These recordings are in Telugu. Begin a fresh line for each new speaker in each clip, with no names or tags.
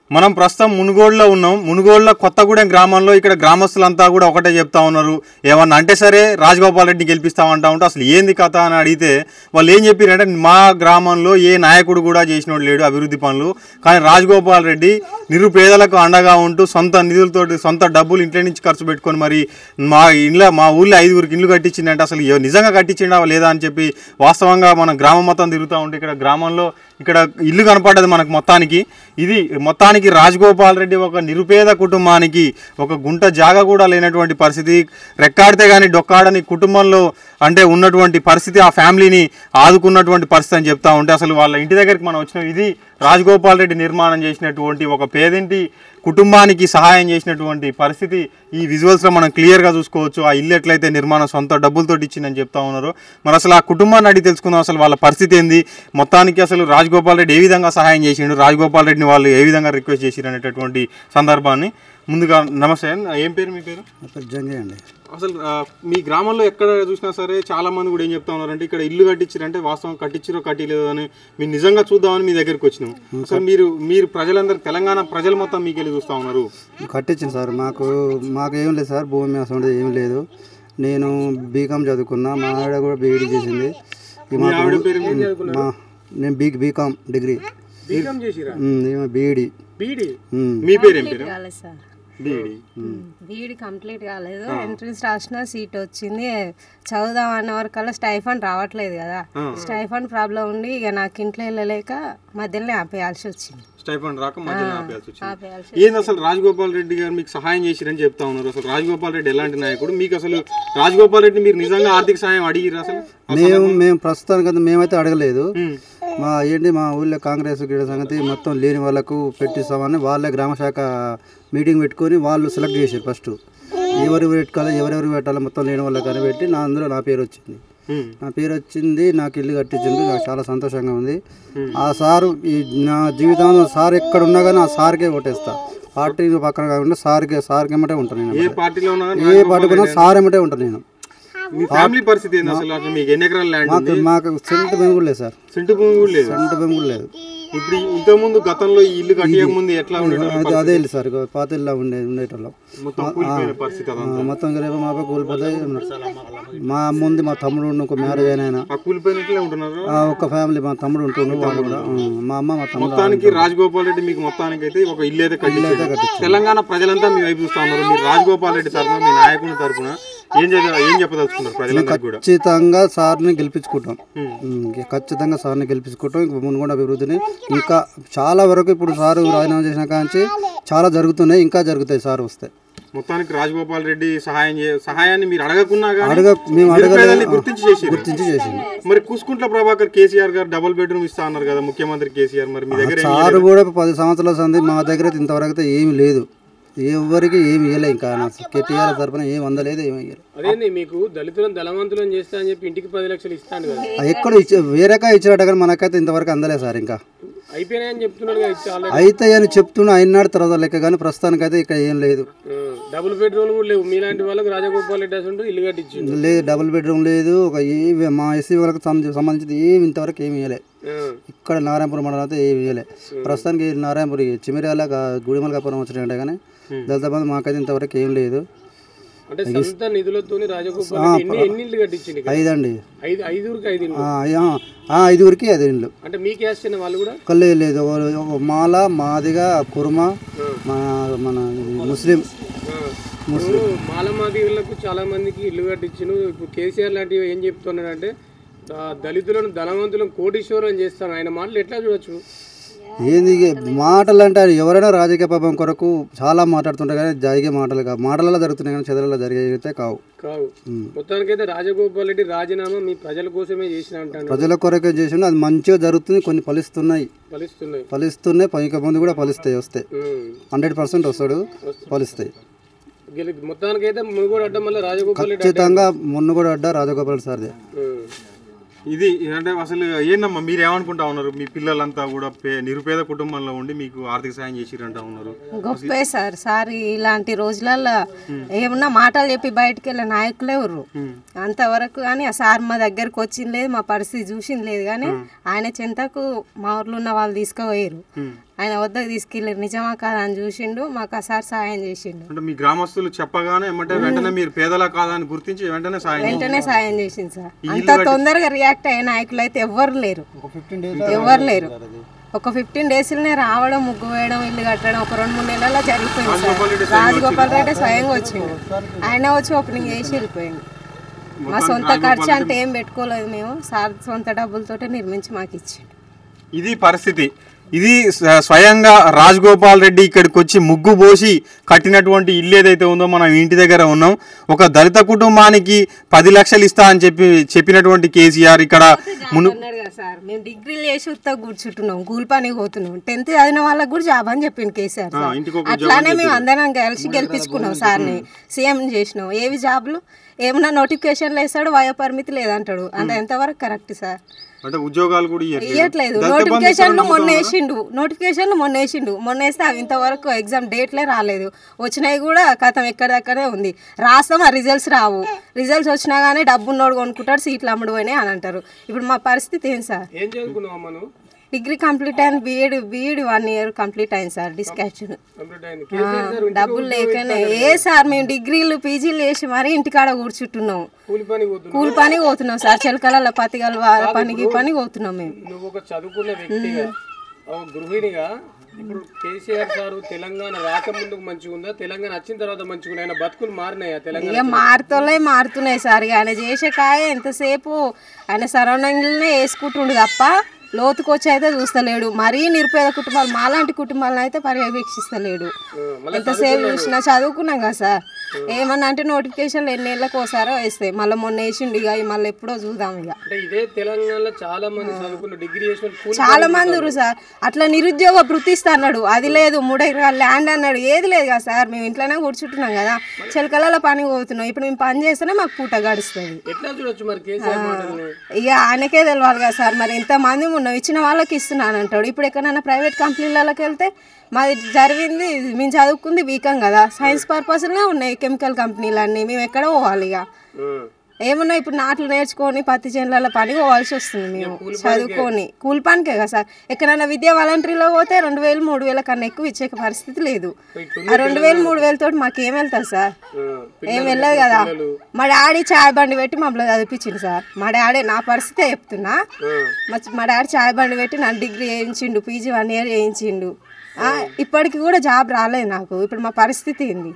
మనం ప్రస్తుతం మునుగోడులో ఉన్నాం మునుగోడులో కొత్తగూడెం గ్రామంలో ఇక్కడ గ్రామస్తులంతా కూడా ఒకటే చెప్తా ఉన్నారు ఏమన్నా అంటే సరే రాజగోపాల్ రెడ్డిని గెలిపిస్తామంటా ఉంటే అసలు ఏంది కథ అని అడిగితే వాళ్ళు ఏం చెప్పారంటే మా గ్రామంలో ఏ నాయకుడు కూడా చేసినోడు లేడు అభివృద్ధి పనులు కానీ రాజగోపాల్ రెడ్డి నిరుపేదలకు అండగా ఉంటూ సొంత నిధులతోటి సొంత డబ్బులు ఇంట్లో నుంచి ఖర్చు పెట్టుకొని మరి మా ఇంట్లో మా ఊళ్ళో ఐదుగురికి ఇల్లు కట్టించిందంటే అసలు ఎవ- నిజంగా కట్టించిండా లేదా అని చెప్పి వాస్తవంగా మనం గ్రామం మొత్తం తిరుగుతూ ఉంటే ఇక్కడ గ్రామంలో ఇక్కడ ఇల్లు కనపడ్డది మనకు మొత్తానికి ఇది మొత్తానికి రాజగోపాల్ రెడ్డి ఒక నిరుపేద కుటుంబానికి ఒక గుంట జాగ కూడా లేనటువంటి పరిస్థితి రెక్కాడితే కానీ డొక్కాడని కుటుంబంలో అంటే ఉన్నటువంటి పరిస్థితి ఆ ఫ్యామిలీని ఆదుకున్నటువంటి పరిస్థితి అని చెప్తా ఉంటే అసలు వాళ్ళ ఇంటి దగ్గరికి మనం వచ్చినాం ఇది రాజగోపాల్ రెడ్డి నిర్మాణం చేసినటువంటి ఒక పేదింటి కుటుంబానికి సహాయం చేసినటువంటి పరిస్థితి ఈ విజువల్స్లో మనం క్లియర్గా చూసుకోవచ్చు ఆ ఇల్లు ఎట్లయితే నిర్మాణం సొంత డబ్బులతో ఇచ్చిందని చెప్తా ఉన్నారు మరి అసలు ఆ కుటుంబాన్ని అడిగి తెలుసుకుందాం అసలు వాళ్ళ పరిస్థితి ఏంది మొత్తానికి అసలు రాజగోపాల్ రెడ్డి ఏ విధంగా సహాయం చేసిండు రాజగోపాల్ రెడ్డిని వాళ్ళు ఏ విధంగా రిక్వెస్ట్ చేసిరు అనేటటువంటి సందర్భాన్ని ముందుగా నమస్తే ఏం పేరు మీ పేరు
నా పేరు జంగే అండి
అసలు ఆ, మీ గ్రామంలో ఎక్కడ చూసినా సరే చాలా మంది కూడా ఏం చెప్తా ఉన్నారంటే ఇక్కడ ఇల్లు కట్టించారంటే వాస్తవం కట్టించారో కట్టిలేదో అని మీరు నిజంగా చూద్దామని మీ దగ్గరికి వచ్చినాం అసలు మీరు మీరు ప్రజలందరూ తెలంగాణ ప్రజలు మొత్తం మీకు వెళ్ళి చూస్తా ఉన్నారు
కట్టించింది సార్ మాకు మాకు ఏం లేదు సార్ భూమి అసలు ఏం లేదు నేను బీకామ్ చదువుకున్నా మా ఆవిడ కూడా బీఈడీ చేసింది ఈ మాకు
ఆవిడ పేరు
మా నేను బీ బీకామ్ డిగ్రీ
బీకామ్ చేసిరా
ఏమో బీఈడీ
బీడీ
మీ పేరు ఏం పేరు
కాలేదు సార్
బీఈడి
బీఈడి కంప్లీట్ కాలేదు ఎంట్రన్స్ రాసిన సీట్ వచ్చింది చదువుదాం అన్న వరకల్లా స్టైఫండ్ రావట్లేదు కదా స్టైఫండ్ ప్రాబ్లం ఉండి ఇక నాకు ఇంట్లో వెళ్ళలేక మధ్యలోనే ఆపేయాల్సి వచ్చింది
స్టైఫండ్ రాక మధ్యలో ఆపేయాల్సి వచ్చింది
ఆపేయాల్సి
ఏంది అసలు రాజగోపాల్ రెడ్డి గారు మీకు సహాయం చేసిరని చెప్తా ఉన్నారు అసలు రాజగోపాల్ రెడ్డి ఎలాంటి నాయకుడు మీకు అసలు రాజగోపాల్ రెడ్డి మీరు నిజంగా ఆర్థిక సహాయం అడిగిరు అసలు
మేము మేము ప్రస్తుతానికి అయితే మేమైతే అడగలేదు
ఉమ్.
మా ఏంటి మా ఊళ్ళో కాంగ్రెస్ గిడ సంగతి మొత్తం లేని వాళ్ళకు పెట్టిస్తామని వాళ్ళే గ్రామ శాఖ మీటింగ్ పెట్టుకొని వాళ్ళు సెలెక్ట్ చేశారు ఫస్ట్ ఎవరు పెట్టాలి ఎవరెవరు పెట్టాలి మొత్తం లేని వాళ్ళకి అని పెట్టి నా అందులో నా పేరు వచ్చింది
ఉమ్.
నా పేరు వచ్చింది నాకు ఇల్లు కట్టించింది నాకు చాలా సంతోషంగా ఉంది ఆ సారు ఈ నా జీవితంలో సార్ ఎక్కడ ఉన్నా కానీ ఆ సార్కే ఓటేస్తా పార్టీ పక్కన కాకుండా సార్కే సార్కి ఎమ్మటే ఉంటాను నేను
ఏ పార్టీలో ఉన్నా కానీ
ఏ పట్టుకున్నా సార్ ఎమ్మటే ఉంటాను నేను
మీ ఫ్యామిలీ పరిస్థితి ఏంది అసలు అసలు మీకు ఎన్ని ఎకరాల ల్యాండ్ ఉంది
మాకు మాకు సెంట్ భూమి కూడా లేదు సార్
సెంటు భూమి కూడా లేదు
సెంట్ భూమి కూడా లేదు
ఇప్పుడు ఇంతకు ముందు గతంలో ఈ ఇల్లు కట్టియక ముందు ఎట్లా ఉండేది
అది అదే ఇల్లు సార్ ఇగో పాత ఇల్లు ఉండే ఉండేటోళ్ళం
మొత్తం కూలిపోయిన పరిస్థితి
ఆ,
అదంతా
మొత్తం రేపు మా అబ్బాయి కూలిపోతే మా ముందు మా తమ్ముడు ఉండు, ఒక మ్యారేజ్ అయిన ఆయన
ఆ కూలిపోయినట్లే ఉంటున్నారు
ఆ, ఒక ఫ్యామిలీ మా తమ్ముడు ఉంటుండు వాళ్ళు కూడా ఆ, మా అమ్మ మా తమ్ముడు
మొత్తానికి రాజగోపాల్ రెడ్డి మీకు మొత్తానికి అయితే ఒక ఇల్లు అయితే కట్టించారు తెలంగాణ ప్రజలంతా మీ వైపు చూస్తా ఉన్నారు మీరు రాజగోపాల్ రెడ్డి తరఫున మీ నాయకుని తరఫున ఏం చేయ ఏం చెప్పదలుచుకున్నారు ప్రజలందరికీ కూడా
ఖచ్చితంగా సార్ని గెలిపించుకుంటాం ఉమ్, ఖచ్చితంగా సార్ని గెలిపించుకుంటాం ఇంక మునుగొండ అభివృద్ధిని ఇంకా చాలా వరకు ఇప్పుడు సారు రాజీనామా చేసిన కాంచి చాలా జరుగుతున్నాయి ఇంకా జరుగుతాయి సార్ వస్తే
మొత్తానికి రాజగోపాల్ రెడ్డి సహాయం చే- సహాయాన్ని మీరు అడగకున్నా కానీ
అడగ మేము
నిరుపేదల్ని
అడగలేదు
గుర్తించి చేసి
గుర్తించి చేసింది
మరి కుసుకుంట్ల ప్రభాకర్ కేసీఆర్ గారు డబుల్ బెడ్రూమ్ ఇస్తా అన్నారు కదా ముఖ్యమంత్రి కేసీఆర్ మరి మీ దగ్గర ఏం
సారు కూడా పది సంవత్సరాల సంది మా దగ్గర అయితే ఇంతవరకు అయితే ఏమి లేదు ఎవరికి ఏమి ఇవ్వలే ఇంకా నా కేటీఆర్ తరపున ఏమి అందలేదు ఏమి ఇవ్వలేదు
అదేంది మీకు దళితులను ధనవంతులను చేస్తా అని చెప్పి ఇంటికి పది లక్షలు ఇస్తాను కదా
ఎక్కడ ఇచ్చి వేరేకా ఇచ్చినట్టు కానీ మనకైతే ఇంతవరకు అందలేదు సార్ ఇంకా
అయిపోయినాయని చెప్తున్నాడు కదా ఇచ్చి ఆల్రెడీ
అయితే అని చెప్తున్నా అయినాడు తర్వాత లెక్క కానీ ప్రస్తుతానికైతే ఇక్కడ ఏం లేదు
డబుల్ బెడ్రూమ్ కూడా లేవు మీలాంటి వాళ్ళకి రాజగోపాల్ రెడ్డి అసలు ఇల్లు కట్టించిండు
లేదు డబుల్ బెడ్రూమ్ లేదు ఒక ఏ మా ఎస్సీ వాళ్ళకి సంబంధ- సంబంధించి ఏమి ఇంతవరకు ఏమి ఇవ్వలే
ఆ,
ఇక్కడ నారాయణపురం మండలం అయితే ఏమి ఇవ్వలే ప్రస్తుతానికి నారాయణపురి చిమిర్యాల గుడిమలకాపురం వచ్చినాయంటే కానీ దళిత బంధు మాకైతే ఇంతవరకు ఏం లేదు
అంటే సొంత నిధులతోని రాజగోపాల్ రెడ్డి ఎన్ని ఎన్ని ఇల్లు కట్టించిండు ఇక్కడ?
ఐదండి
ఐదు ఐదుగురికి ఐదు ఇల్లు
ఆ, ఆ, ఆ, ఐదుగురికి ఐదు ఇండ్లు
అంటే మీ క్యాస్ట్ అయిన వాళ్ళు కూడా
ఒక్కళ్ళే లేదు ఒక- ఒక మాల మాదిగా కుర్మ మన మన ఇది ముస్లిం
ఆ, ఇప్పుడు మాలమాదివులకు చాలా మందికి ఇల్లు కట్టించును ఇప్పుడు కేసీఆర్ లాంటివి ఏం చెప్తున్నాడంటే ఆ, దళితులను ధనవంతులను కోటీశ్వరం చేస్తాను ఆయన మాటలు ఎట్లా చూడొచ్చు
ఏంది ఇక మాటలు అంటే ఆయన ఎవరైనా రాజకీయ పాపం కొరకు చాలా మాట్లాడుతుంటారు కానీ జరిగే మాటలు కావు మాటలలో జరుగుతున్నాయి కానీ చదరలో జరిగేతే కావు
కావు మొత్తానికైతే రాజగోపాల్ రెడ్డి రాజీనామా మీ ప్రజల కోసమే చేసిన అంటాను
ప్రజల కొరకే చేసిండు అది మంచిగా జరుగుతుంది కొన్ని ఫలిస్తున్నాయి
ఫలిస్తున్నాయి
ఫలిస్తున్నాయి పైక ముందు కూడా ఫలిస్తాయి వస్తాయి
ఉమ్.
హండ్రెడ్ పర్సెంట్ వస్తాడు ఫలిస్తాయి
గెలి మొత్తానికైతే మునుగోడు అడ్డం వల్ల రాజగోపాల్ రెడ్డి
ఖచ్చితంగా మొన్న కూడా అడ్డా రాజగోపాల్ సార్దే
ఉమ్.
ఇది అంటే అసలు ఏందమ్మా మీరు ఏమనుకుంటా ఉన్నారు మీ పిల్లలంతా కూడా పే- నిరుపేద కుటుంబంలో ఉండి మీకు ఆర్థిక సాయం చేసిరంటా ఉన్నారు
గొప్పే సార్ సార్ ఇలాంటి రోజులలో ఏమన్నా మాటలు చెప్పి బయటకు వెళ్ళే నాయకులు ఎవరు అంతవరకు కానీ ఆ సార్ మా దగ్గరకు వచ్చింది లేదు మా పరిస్థితి చూసింది లేదు కానీ ఆయన చింతకు మా ఊర్లో ఉన్న వాళ్ళు తీసుకుపోయారు ఆయన వద్దకు తీసుకెళ్ళారు నిజమా కాదా అని చూసిండు మాకు ఆ సార్ సాయం చేసిండు
అంటే మీ గ్రామస్తులు చెప్పగానే ఏమంటే వెంటనే మీరు పేదల కాదా అని గుర్తించి వెంటనే సాయం చేశారు.
వెంటనే సాయం చేసింది సార్ అంత తొందరగా రియాక్ట్ అయ్యే నాయకులు అయితే ఎవ్వరు లేరు
ఫిఫ్టీన్ డేస్
ఎవ్వరు లేరు ఒక ఫిఫ్టీన్ డేస్లోనే రావడం ముగ్గు వేయడం ఇల్లు కట్టడం ఒక రెండు మూడు నెలల్లో జరిగిపోయింది సార్ రాజగోపాల్ రెడ్డి స్వయంగా వచ్చిండు ఆయన వచ్చి ఓపెనింగ్ చేసి వెళ్ళిపోయిండు మా సొంత ఖర్చు అంటే ఏం పెట్టుకోలేదు మేము సార్ సొంత డబ్బులతోటే నిర్మించి మాకు ఇచ్చిండు
ఇది పరిస్థితి ఇది స్వ- స్వయంగా రాజగోపాల్ రెడ్డి ఇక్కడికి వచ్చి ముగ్గు పోసి కట్టినటువంటి ఇల్లు ఏదైతే ఉందో మనం ఇంటి దగ్గర ఉన్నాం ఒక దళిత కుటుంబానికి పది లక్షలు ఇస్తా అని చెప్పి చెప్పినటువంటి కేసీఆర్ ఇక్కడ మును
అన్నాడు కదా సార్ మేము డిగ్రీలు చేసి ఉత్తా కూర్చుంటున్నాం కూలి పనికి పోతున్నాం టెన్త్ చదివిన వాళ్ళకి కూడా జాబ్ అని చెప్పిండు కేసీఆర్ సార్
ఇంటికి ఒక
అట్లానే మేము అందరం కలిసి గెలిపించుకున్నాం సార్ని సీఎం చేసినాం ఏవి జాబ్లు ఏమన్నా నోటిఫికేషన్లు వేస్తాడు వయో పరిమితి లేదంటాడు అంటే ఎంతవరకు కరెక్ట్ సార్
అంటే ఉద్యోగాలు కూడా ఇయ్యట్లేదు.
ఇవ్వట్లేదు
దళిత బంధు
నోటిఫికేషన్లు
ఇస్తారని
మొన్న వేసిండు నోటిఫికేషన్లు మొన్న వేసిండు మొన్న వేస్తే అవి ఇంతవరకు ఎగ్జామ్ డేట్లే రాలేదు వచ్చినాయి కూడా కథం ఎక్కడిదక్కడే ఉంది రాస్తాం ఆ రిజల్ట్స్ రావు రిజల్ట్స్ వచ్చినా కానీ డబ్బు ఉన్నోడు కొనుక్కుంటాడు సీట్లు అమ్ముడు పోయినాయి అని అంటారు ఇప్పుడు మా పరిస్థితి ఏం సార్
ఏం చదువుకున్నావు అమ్మ నువ్వు
డిగ్రీ కంప్లీట్ అయింది B Ed B Ed one year complete అయింది సార్ డిస్కాషన్
కంప్లీట్ అయింది కేసీఆర్ సార్
డబ్బులు లేకనే ఏ సార్ మేము డిగ్రీలు పీజీలు చేసి మరీ ఇంటికాడ కూర్చుంటున్నాం
కూలి పని పోతున్నావు
కూలి పని పోతున్నాం సార్ చిలకల పతిగల పనికి పని పోతున్నాం మేము
నువ్వు ఒక చదువుకున్న వ్యక్తిగా ఒక గృహిణిగా ఇప్పుడు కేసీఆర్ సార్ తెలంగాణ రాకముందుకు మంచిగా ఉందా తెలంగాణ వచ్చిన తర్వాత మంచిగా ఉందా? ఆయన బతుకులు మారినాయా తెలంగాణ
ఇక మారుతోలే మారుతున్నాయి సార్ ఇక ఆయన చేసే కాయ ఎంతసేపు ఆయన సరౌండింగ్లోనే వేసుకుంటుండు తప్ప లోతుకు వచ్చి అయితే చూస్తలేడు మరీ నిరుపేద కుటుంబాలు మాలాంటి కుటుంబాలను అయితే పర్యవేక్షిస్తలేడు ఎంతసేపు చూసినా చదువుకున్నాం కదా సార్ ఏమన్నా అంటే నోటిఫికేషన్లు ఎన్ని ఏళ్ళకి ఒకసారో వేస్తాయి మళ్ళీ మొన్న వేసిండు ఇక మళ్ళీ ఎప్పుడో చూద్దాం ఇక
అంటే ఇదే తెలంగాణలో చాలా మంది చదువుకున్న డిగ్రీ చేసిన వాళ్ళు కూలి
చాలా మంది ఉన్నారు సార్ అట్లా నిరుద్యోగ వృత్తి ఇస్తా అన్నాడు అది లేదు మూడు ఎకరాల ల్యాండ్ అన్నాడు ఏది లేదు కదా సార్ మేము ఇంట్లోనే కూర్చుంటున్నాం కదా చిలకలలో పని పోతున్నాం ఇప్పుడు మేము పని చేస్తేనే మాకు పూట గడుస్తుంది
ఎట్లా చూడొచ్చు మరి కేసీఆర్ మాటలు
ఇక ఆయనకే తెలియాలి కదా సార్ మరి ఎంతమంది ఉన్నాం ఇచ్చిన వాళ్ళకి ఇస్తున్నాను అంటాడు ఇప్పుడు ఎక్కడైనా ప్రైవేట్ కంపెనీలకి వెళ్తే మాది జరిగింది మేము చదువుకుంది వీకం కదా సైన్స్ పర్పస్నే ఉన్నాయి కెమికల్ కంపెనీలు అన్నీ మేము ఎక్కడ పోవాలి ఇక ఏమన్నా ఇప్పుడు నాట్లు నేర్చుకొని పత్తి చేనులలో పని పోవాల్సి వస్తుంది మేము చదువుకొని కూలి పనికే కదా సార్ ఎక్కడైనా విద్యా వాలంటరీలో పోతే రెండు వేలు మూడు వేల కన్నా ఎక్కువ ఇచ్చే పరిస్థితి లేదు ఆ రెండు వేలు మూడు వేలతో మాకు ఏం వెళ్తారు సార్ ఏం వెళ్ళదు కదా మా డాడీ చాయ్ బండి పెట్టి మమ్మల్ని చదివించిండు సార్ మా డాడీ నా పరిస్థితే చెప్తున్నా మా మా డాడీ చాయ్ బండి పెట్టి నన్ను డిగ్రీ చేయించిండు పీజీ వన్ ఇయర్ చేయించిండు ఆ, ఇప్పటికి కూడా జాబ్ రాలేదు నాకు ఇప్పుడు మా పరిస్థితి ఏంది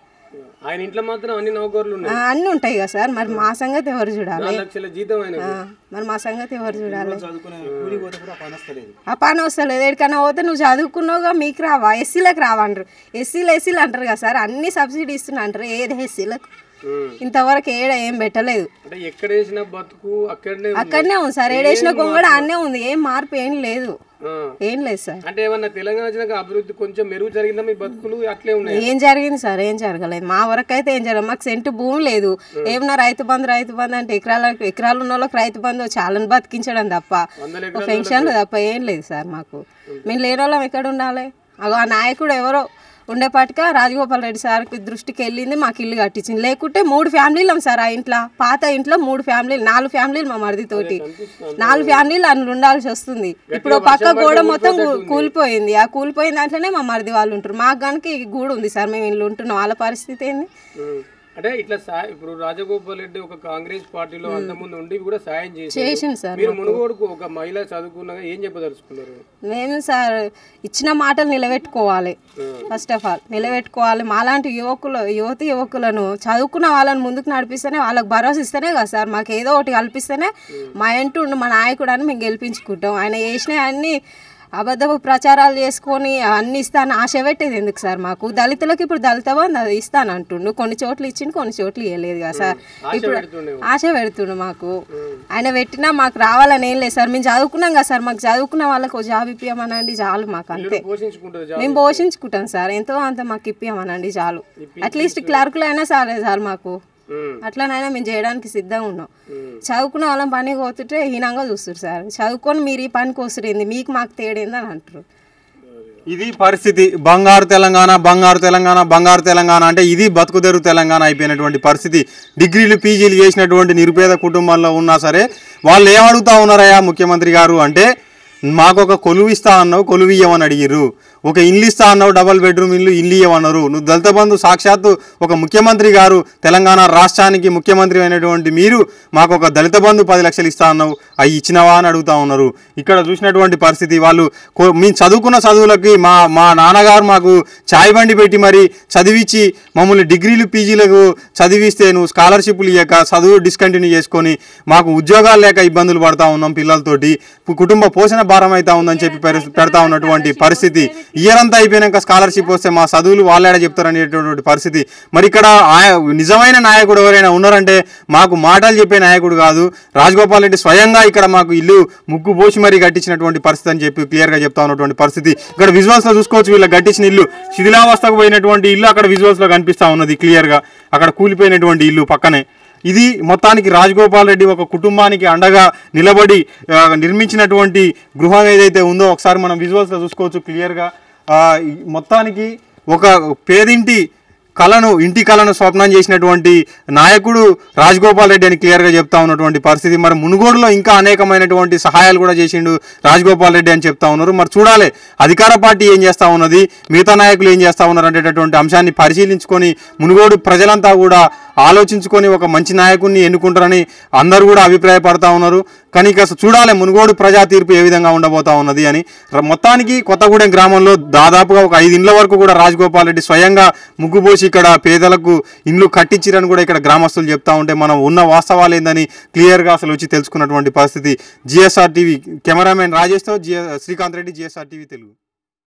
ఆయన ఇంట్లో మాత్రం అన్ని నౌకర్లు ఉన్నాయి
ఆ, అన్నీ ఉంటాయి కదా సార్ మరి మా సంగతి ఎవరు చూడాలి
నాలుగు లక్షల జీతం ఆయన
ఆ, మరి మా సంగతి ఎవరు చూడాలి
చదువుకునే కూలి పోతే కూడా పని వస్తలేదు
ఆ పని వస్తలేదు ఎక్కడికైనా పోతే నువ్వు చదువుకున్నావుగా మీకు రావా ఎస్సీలకు రావా అంటారు ఎస్సీలు ఎస్సీలు అంటారు కదా సార్ అన్ని సబ్సిడీ ఇస్తున్నా అంటారు ఏది ఎస్సీలకు
ఉం.
ఇంతవరకు ఏడ ఏం పెట్టలేదు
అంటే ఎక్కడ వేసిన బతుకు అక్కడనే ఉంది.
అక్కడనే ఉంది సార్ ఏడేసిన గొంగడ అన్నే ఉంది ఏం మార్పు ఏం లేదు
ఆ.
ఏం లేదు సార్
అంటే ఏమన్నా తెలంగాణ వచ్చినాక అభివృద్ధి కొంచెం మెరుగు జరిగిందా మీ బతుకులు అట్లే ఉన్నాయి
ఏం జరిగింది సార్ ఏం జరగలేదు మా వరకు అయితే ఏం జరగదు మాకు సెంటు భూమి లేదు ఏమన్నా రైతు బంధు రైతు బంధు అంటే ఎకరాలకు ఎకరాలు ఉన్న వాళ్ళకి రైతు బంధు చాలా బతికించడం తప్ప
వందల
పెన్షన్లు తప్ప ఏం లేదు సార్ మాకు మేము లేని వాళ్ళం ఎక్కడ ఉండాలి అగో ఆ నాయకుడు ఎవరో ఉండేపాటిగా రాజగోపాల్ రెడ్డి సార్కి దృష్టికి వెళ్ళింది మాకు ఇల్లు కట్టించింది లేకుంటే మూడు ఫ్యామిలీలు సార్ ఆ ఇంట్లో పాత ఇంట్లో మూడు ఫ్యామిలీలు నాలుగు ఫ్యామిలీలు మా మరిదితోటి నాలుగు ఫ్యామిలీలు అందులో ఉండాల్సి వస్తుంది ఇప్పుడు ఓ పక్క గోడ మొత్తం కూ- కూలిపోయింది ఆ కూలిపోయిన దాంట్లోనే మా మరిది వాళ్ళు ఉంటారు మాకు కనుక ఈ గూడు ఉంది సార్ మేము ఇల్లు ఉంటున్నాం వాళ్ళ పరిస్థితి ఏంది
ఉం. అంటే ఇట్లా సా- ఇప్పుడు రాజగోపాల్ రెడ్డి ఒక కాంగ్రెస్ పార్టీలో అంతకుముందు ఉండి కూడా సాయం చేసి
చేసింది సార్
మీరు మునుగోడుకు ఒక మహిళ చదువుకున్నాగా ఏం చెప్పదలుచుకున్నారు
మేము సార్ ఇచ్చిన మాటలు నిలబెట్టుకోవాలి ఫస్ట్ ఆఫ్ ఆల్ నిలబెట్టుకోవాలి మాలాంటి యువకులు యువతి యువకులను చదువుకున్న వాళ్ళని ముందుకు నడిపిస్తేనే వాళ్ళకి భరోసా ఇస్తేనే కదా సార్ మాకు ఏదో ఒకటి కల్పిస్తేనే మా ఇంటూ ఉండు మా నాయకుడు అని మేము గెలిపించుకుంటాం ఆయన చేసిన అన్ని అబద్ధపు ప్రచారాలు చేసుకొని అన్ని ఇస్తాను ఆశ పెట్టేది ఎందుకు సార్ మాకు దళితులకు ఇప్పుడు దళిత బంధు అది ఇస్తాను అంటుండు కొన్ని చోట్ల ఇచ్చిండు కొన్ని చోట్ల ఇవ్వలేదు కదా సార్ ఇప్పుడు ఆశ పెడుతుండు మాకు ఆయన పెట్టినా మాకు రావాలని ఏం లేదు సార్ మేము చదువుకున్నాం కదా సార్ మాకు చదువుకున్న వాళ్ళకి ఒక జాబ్ ఇప్పియమనండి చాలు మాకు అంతే
పోషించుకుంటారు జాబ్
మేము పోషించుకుంటాం సార్ ఎంతో అంత మాకు ఇప్పియమనండి చాలు అట్లీస్ట్ క్లర్కులు అయినా సరే సార్ మాకు
ఉం.
అట్లనైనా మేము చేయడానికి సిద్ధంగా ఉన్నాం చదువుకున్న వాళ్ళని పనికి పోతుంటే హీనంగా చూస్తారు సార్ చదువుకొని మీరు ఈ పనికి వస్తుంది మీకు మాకు తేడేంది అని అంటారు
ఇది పరిస్థితి బంగారు తెలంగాణ బంగారు తెలంగాణ బంగారు తెలంగాణ అంటే ఇది బతుకుదెరు తెలంగాణ అయిపోయినటువంటి పరిస్థితి డిగ్రీలు పీజీలు చేసినటువంటి నిరుపేద కుటుంబాల్లో ఉన్నా సరే వాళ్ళు ఏం అడుగుతా ఉన్నారయ్యా ముఖ్యమంత్రి గారు అంటే మాకు ఒక కొలువు ఇస్తా అన్నావు కొలువు ఇయ్యమని అడిగిర్రు ఒక ఇల్లు ఇస్తా అన్నావు డబల్ బెడ్రూమ్ ఇల్లు ఇల్లు ఇవ్వమన్నారు నువ్వు దళిత బంధు సాక్షాత్తు ఒక ముఖ్యమంత్రి గారు తెలంగాణ రాష్ట్రానికి ముఖ్యమంత్రి అయినటువంటి మీరు మాకు ఒక దళిత బంధు పది లక్షలు ఇస్తా అన్నావు అవి ఇచ్చినవా అని అడుగుతా ఉన్నారు ఇక్కడ చూసినటువంటి పరిస్థితి వాళ్ళు కో- మేము చదువుకున్న చదువులకి మా మా నాన్నగారు మాకు చాయ్ బండి పెట్టి మరి చదివించి మమ్మల్ని డిగ్రీలు పీజీలకు చదివిస్తే నువ్వు స్కాలర్షిప్లు ఇవ్వక చదువు డిస్కంటిన్యూ చేసుకొని మాకు ఉద్యోగాలు లేక ఇబ్బందులు పడతా ఉన్నాం పిల్లలతోటి పు- కుటుంబ పోషణ భారం అవుతా ఉందని చెప్పి పెరు- పెడతా ఉన్నటువంటి పరిస్థితి ఇయర్ అంతా అయిపోయినాక స్కాలర్షిప్ వస్తే మా చదువులు వాళ్ళేడ చెప్తారనేటటువంటి పరిస్థితి మరి ఇక్కడ ఆయ- నిజమైన నాయకుడు ఎవరైనా ఉన్నారంటే మాకు మాటలు చెప్పే నాయకుడు కాదు రాజగోపాల్ రెడ్డి స్వయంగా ఇక్కడ మాకు ఇల్లు ముగ్గు పోసి మరీ కట్టించినటువంటి పరిస్థితి అని చెప్పి క్లియర్గా చెప్తా ఉన్నటువంటి పరిస్థితి ఇక్కడ విజువల్స్ లో చూసుకోవచ్చు వీళ్ళ కట్టించిన ఇల్లు శిథిలావస్థకు పోయినటువంటి ఇల్లు అక్కడ విజువల్స్ లో కనిపిస్తా ఉన్నది క్లియర్ గా అక్కడ కూలిపోయినటువంటి ఇల్లు పక్కనే ఇది మొత్తానికి రాజగోపాల్ రెడ్డి ఒక కుటుంబానికి అండగా నిలబడి ఆ, నిర్మించినటువంటి గృహం ఏదైతే ఉందో ఒకసారి మనం విజువల్స్లో చూసుకోవచ్చు క్లియర్గా ఈ మొత్తానికి ఒక పేదింటి కళను ఇంటి కళను స్వప్నం చేసినటువంటి నాయకుడు రాజగోపాల్ రెడ్డి అని క్లియర్గా చెప్తా ఉన్నటువంటి పరిస్థితి మరి మునుగోడులో ఇంకా అనేకమైనటువంటి సహాయాలు కూడా చేసిండు రాజగోపాల్ రెడ్డి అని చెప్తా ఉన్నారు మరి చూడాలి అధికార పార్టీ ఏం చేస్తా ఉన్నది మిగతా నాయకులు ఏం చేస్తా ఉన్నారు అనేటటువంటి అంశాన్ని పరిశీలించుకొని మునుగోడు ప్రజలంతా కూడా ఆలోచించుకొని ఒక మంచి నాయకుడిని ఎన్నుకుంటారని అందరూ కూడా అభిప్రాయపడతా ఉన్నారు కానీ ఇక చూడాలి మునుగోడు ప్రజా తీర్పు ఏ విధంగా ఉండబోతా ఉన్నది అని ర- మొత్తానికి కొత్తగూడెం గ్రామంలో దాదాపుగా ఒక ఐదు ఇండ్ల వరకు కూడా రాజగోపాల్ రెడ్డి స్వయంగా ముగ్గుపోసి ఇక్కడ పేదలకు ఇండ్లు కట్టించిరని కూడా ఇక్కడ గ్రామస్తులు చెప్తా ఉంటే మనం ఉన్న వాస్తవాలు ఏందని క్లియర్గా అసలు వచ్చి తెలుసుకున్నటువంటి పరిస్థితి జిఎస్ఆర్ టీవీ కెమెరామెన్ రాజేష్తో జిఎ శ్రీకాంత్ రెడ్డి జిఎస్ఆర్ టీవీ తెలుగు